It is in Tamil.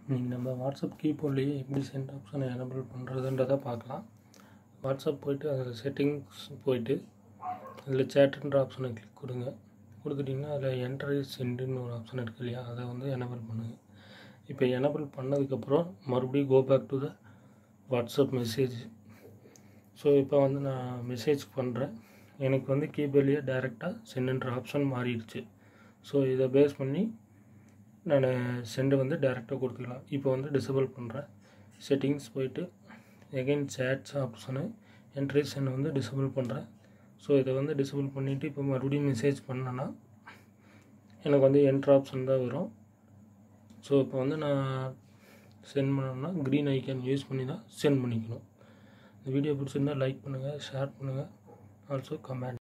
இன்றைக்கி நம்ம வாட்ஸ்அப் கீபோர்ட்லேயே எப்படி சென்ட் ஆப்ஷனை எனபிள் பண்ணுறதுன்றதை பார்க்கலாம் வாட்ஸ்அப் போயிட்டு அதில் செட்டிங்ஸ் போயிட்டு அதில் சேட்டுன்ற ஆப்ஷனை கிளிக் கொடுங்க கொடுத்துட்டிங்கன்னா அதில் என்டர் சென்டுன்னு ஒரு ஆப்ஷன் இருக்குது இல்லையா அதை வந்து எனபிள் பண்ணுங்கள் இப்போ எனபிள் பண்ணதுக்கப்புறம் மறுபடியும் go back to the WhatsApp message so இப்போ வந்து நான் மெசேஜ் பண்ணுறேன் எனக்கு வந்து கீபோர்ட்லேயே டைரெக்டாக சென்டுன்ற ஆப்ஷன் மாறிடுச்சு ஸோ இதை பேஸ் பண்ணி நான் சென்டு வந்து டேரெக்டாக கொடுத்துக்கலாம் இப்போ வந்து டிசபிள் பண்ணுறேன் செட்டிங்ஸ் போயிட்டு எகைன் சேட்ஸ் ஆப்ஷனு என்ட்ரிஷன் வந்து டிசபிள் பண்ணுறேன் ஸோ இதை வந்து டிசபிள் பண்ணிவிட்டு இப்போ மறுபடியும் மெசேஜ் பண்ணேன்னா எனக்கு வந்து என்ட்ரு ஆப்ஷன் தான் வரும் ஸோ இப்போ வந்து நான் சென்ட் பண்ணணும்னா க்ரீன் ஐக்கான் யூஸ் பண்ணி தான் சென்ட் பண்ணிக்கணும் இந்த வீடியோ பிடிச்சிருந்தால் லைக் பண்ணுங்கள் ஷேர் பண்ணுங்கள் ஆல்சோ கமெண்ட்